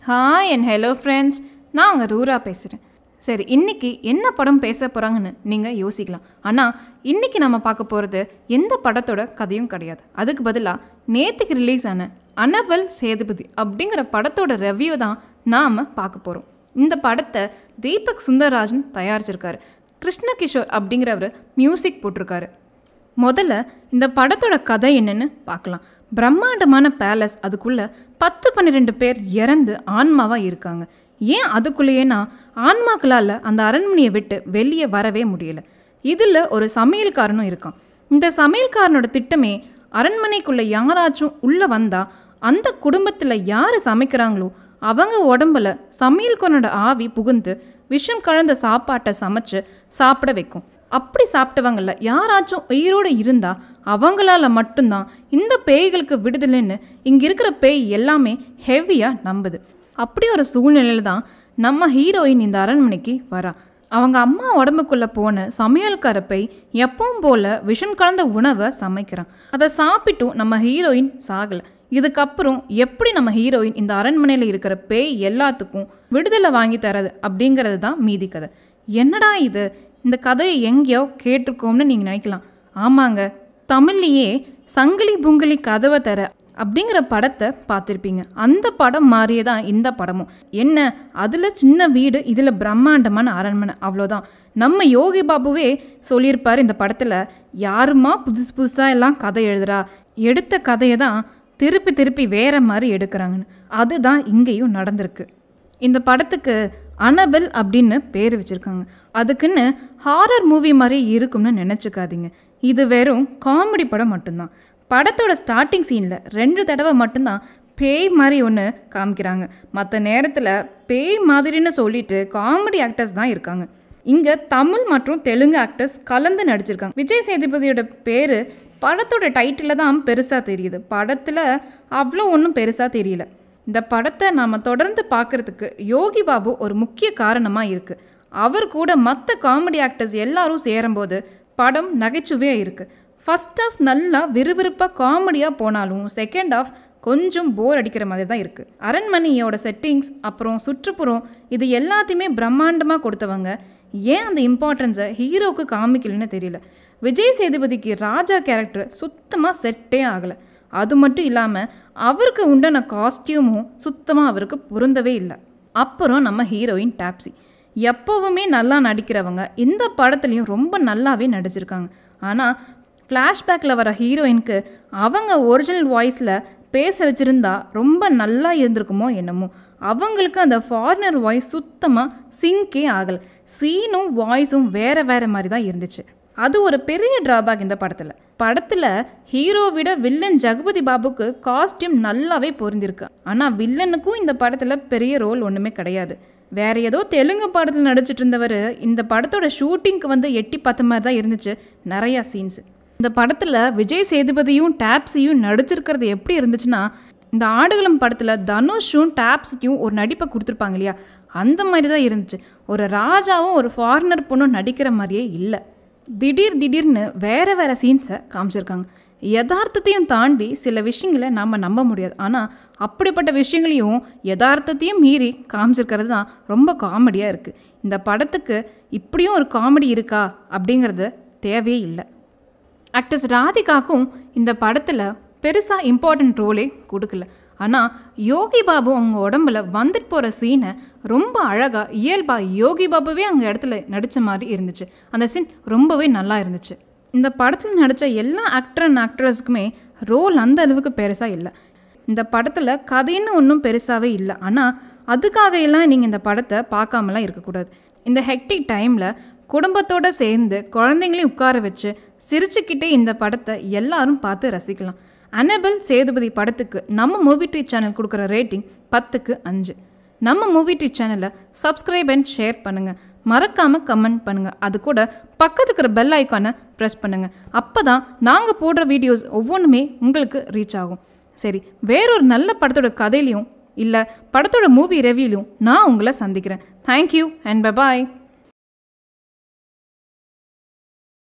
hi and hello friends நான் உங்கள் ரூரா பேசுகிறேன் சரி இன்னைக்கு என்ன படம் பேச போகிறாங்கன்னு நீங்கள் யோசிக்கலாம் ஆனால் இன்னைக்கு நம்ம பார்க்க போகிறது எந்த படத்தோட கதையும் கிடையாது அதுக்கு பதிலாக நேற்றுக்கு ரிலீஸ் ஆன அனபல் சேதுபதி அப்படிங்கிற படத்தோட ரெவ்யூ தான் நாம் பார்க்க போகிறோம் இந்த படத்தை தீபக் சுந்தரராஜன் தயாரிச்சிருக்காரு கிருஷ்ண கிஷோர் அப்படிங்கிறவர் மியூசிக் போட்டிருக்காரு முதல்ல இந்த படத்தோட கதை என்னன்னு பார்க்கலாம் பிரம்மாண்டமான பேலஸ் அதுக்குள்ள பத்து பன்னிரெண்டு பேர் இறந்து ஆன்மாவாக இருக்காங்க ஏன் அதுக்குள்ளேயேனா ஆன்மாக்களால் அந்த அரண்மனையை விட்டு வெளியே வரவே முடியல இதில் ஒரு சமையல்காரனும் இருக்கான் இந்த சமையல்காரனோட திட்டமே அரண்மனைக்குள்ள யாராச்சும் உள்ளே வந்தா அந்த குடும்பத்தில் யார் சமைக்கிறாங்களோ அவங்க உடம்புல சமையல்காரனோட ஆவி புகுந்து விஷம் கலந்த சாப்பாட்டை சமைச்சு சாப்பிட வைக்கும் அப்படி சாப்பிட்டவங்கள யாராச்சும் உயிரோடு இருந்தா அவங்களால மட்டும்தான் இந்த பேய்களுக்கு விடுதலைன்னு இங்கே இருக்கிற பேய் எல்லாமே ஹெவியாக நம்புது அப்படி ஒரு சூழ்நிலையில தான் நம்ம ஹீரோயின் இந்த அரண்மனைக்கு வரா அவங்க அம்மா உடம்புக்குள்ளே போன சமையல்கார பேய் எப்பவும் போல விஷம் கலந்த உணவை சமைக்கிறான் அதை சாப்பிட்டும் நம்ம ஹீரோயின் சாகலை இதுக்கப்புறம் எப்படி நம்ம ஹீரோயின் இந்த அரண்மனையில் இருக்கிற பேய் எல்லாத்துக்கும் விடுதலை வாங்கி தரது அப்படிங்கிறது தான் மீதி கதை என்னடா இது இந்த கதையை எங்கேயோ கேட்டிருக்கோம்னு நீங்கள் நினைக்கலாம் ஆமாங்க தமிழ்லேயே சங்கிலி புங்கிலி கதவை தர அப்படிங்கிற படத்தை பார்த்துருப்பீங்க அந்த படம் மாதிரியே தான் இந்த படமும் என்ன அதில் சின்ன வீடு இதில் பிரம்மாண்டமான அரண்மனை அவ்வளோதான் நம்ம யோகி பாபுவே சொல்லியிருப்பார் இந்த படத்தில் யாருமா புதுசு புதுசாக எல்லாம் கதை எழுதுறா எடுத்த கதையை தான் திருப்பி திருப்பி வேற மாதிரி எடுக்கிறாங்கன்னு அதுதான் இங்கேயும் நடந்திருக்கு இந்த படத்துக்கு அனபெல் அப்படின்னு பேர் வச்சுருக்காங்க அதுக்குன்னு ஹாரர் மூவி மாதிரி இருக்கும்னு நினச்சிக்காதீங்க இது வெறும் காமெடி படம் மட்டும்தான் படத்தோட ஸ்டார்டிங் சீனில் ரெண்டு தடவை மட்டும்தான் பேய் மாதிரி ஒன்று காமிக்கிறாங்க மற்ற நேரத்தில் பேய் மாதிரின்னு சொல்லிட்டு காமெடி ஆக்டர்ஸ் தான் இருக்காங்க இங்கே தமிழ் மற்றும் தெலுங்கு ஆக்டர்ஸ் கலந்து நடிச்சிருக்காங்க விஜய் சேதுபதியோட பேர் படத்தோட டைட்டிலில் தான் பெருசாக தெரியுது படத்தில் அவ்வளோ ஒன்றும் பெருசாக தெரியல இந்த படத்தை நாம் தொடர்ந்து பார்க்குறதுக்கு யோகி பாபு ஒரு முக்கிய காரணமாக இருக்குது அவர் கூட மற்ற காமெடி ஆக்டர்ஸ் எல்லாரும் சேரும்போது படம் நகைச்சுவையாக இருக்குது ஃபஸ்ட் ஆஃப் நல்லா விறுவிறுப்பாக காமெடியாக போனாலும் செகண்ட் ஆஃப் கொஞ்சம் போர் அடிக்கிற மாதிரி தான் இருக்குது அரண்மனையோட செட்டிங்ஸ் அப்புறம் சுற்றுப்புறம் இது எல்லாத்தையுமே பிரம்மாண்டமாக கொடுத்தவங்க ஏன் அந்த இம்பார்ட்டன்ஸை ஹீரோவுக்கு காமிக்கலன்னு தெரியல விஜய் சேதுபதிக்கு ராஜா கேரக்டர் சுத்தமாக செட்டே ஆகலை அது மட்டும் இல்லாமல் அவருக்கு உண்டான காஸ்டியூமும் சுத்தமாக அவருக்கு பொருந்தவே இல்லை அப்புறம் நம்ம ஹீரோயின் டாப்ஸி எப்போவுமே நல்லா நடிக்கிறவங்க இந்த படத்துலையும் ரொம்ப நல்லாவே நடிச்சிருக்காங்க ஆனால் ஃப்ளாஷ்பேக்கில் வர ஹீரோயினுக்கு அவங்க ஒரிஜினல் வாய்ஸில் பேச வச்சுருந்தா ரொம்ப நல்லா இருந்திருக்குமோ என்னமோ அவங்களுக்கு அந்த ஃபாரினர் வாய்ஸ் சுத்தமாக சிங்கே ஆகலை சீனும் வாய்ஸும் வேறு வேறு மாதிரி தான் இருந்துச்சு அது ஒரு பெரிய ட்ராபேக் இந்த படத்தில் படத்தில் ஹீரோ விட வில்லன் ஜெகபதி பாபுக்கு காஸ்டியூம் நல்லாவே பொருந்திருக்கு ஆனால் வில்லனுக்கும் இந்த படத்தில் பெரிய ரோல் ஒன்றுமே கிடையாது வேற ஏதோ தெலுங்கு படத்தில் நடிச்சிட்டு இருந்தவர் இந்த படத்தோட ஷூட்டிங்க்கு வந்து எட்டி பார்த்த மாதிரி தான் இருந்துச்சு நிறையா சீன்ஸ் இந்த படத்தில் விஜய் சேதுபதியும் டாப்ஸியும் நடிச்சிருக்கிறது எப்படி இருந்துச்சுன்னா இந்த ஆடுகளம் படத்தில் தனுஷும் டாப்ஸிக்கும் ஒரு நடிப்பை கொடுத்துருப்பாங்க இல்லையா அந்த மாதிரி தான் இருந்துச்சு ஒரு ராஜாவும் ஒரு ஃபாரினர் பொண்ணும் நடிக்கிற மாதிரியே இல்லை திடீர் திடீர்னு வேறு வேறு சீன்ஸை காமிச்சிருக்காங்க யதார்த்தத்தையும் தாண்டி சில விஷயங்களை நம்ம நம்ப முடியாது ஆனால் அப்படிப்பட்ட விஷயங்களையும் யதார்த்தத்தையும் மீறி காமிச்சிருக்கிறது தான் ரொம்ப காமெடியாக இருக்குது இந்த படத்துக்கு இப்படியும் ஒரு காமெடி இருக்கா அப்படிங்கிறது தேவையே இல்லை ஆக்டர்ஸ் ராதிகாக்கும் இந்த படத்தில் பெருசாக இம்பார்ட்டன்ட் ரோலே கொடுக்கல ஆனால் யோகி பாபு அவங்க உடம்புல வந்துட்டு போகிற சீனை ரொம்ப அழகாக இயல்பாக யோகி பாபுவே அங்கே இடத்துல நடித்த மாதிரி இருந்துச்சு அந்த சீன் ரொம்பவே நல்லா இருந்துச்சு இந்த படத்தில் நடித்த எல்லா ஆக்டர் அண்ட் ஆக்ட்ரஸுக்குமே ரோல் அந்த அளவுக்கு பெருசாக இல்லை இந்த படத்தில் கதைன்னு ஒன்றும் பெருசாகவே இல்லை ஆனால் அதுக்காக எல்லாம் நீங்கள் இந்த படத்தை பார்க்காமலாம் இருக்கக்கூடாது இந்த ஹெக்டிக் டைமில் குடும்பத்தோடு சேர்ந்து குழந்தைங்களையும் உட்கார வச்சு சிரிச்சுக்கிட்டே இந்த படத்தை எல்லாரும் பார்த்து ரசிக்கலாம் அனபல் சேதுபதி படத்துக்கு நம்ம மூவி ட்ரீ சேனல் கொடுக்குற ரேட்டிங் பத்துக்கு அஞ்சு நம்ம மூவி ட்ரீ சேனலை சப்ஸ்கிரைப் அண்ட் ஷேர் பண்ணுங்கள் மறக்காமல் கமெண்ட் பண்ணுங்கள் அது கூட பக்கத்துக்கு இருக்கிற பெல் ஐக்கானை ப்ரெஸ் பண்ணுங்கள் அப்போ தான் நாங்கள் போடுற வீடியோஸ் ஒவ்வொன்றுமே உங்களுக்கு ரீச் ஆகும் சரி வேறொரு நல்ல படத்தோட கதையிலையும் இல்லை படத்தோட மூவி ரெவியூலையும் நான் உங்களை சந்திக்கிறேன் தேங்க்யூ அண்ட் பபாய்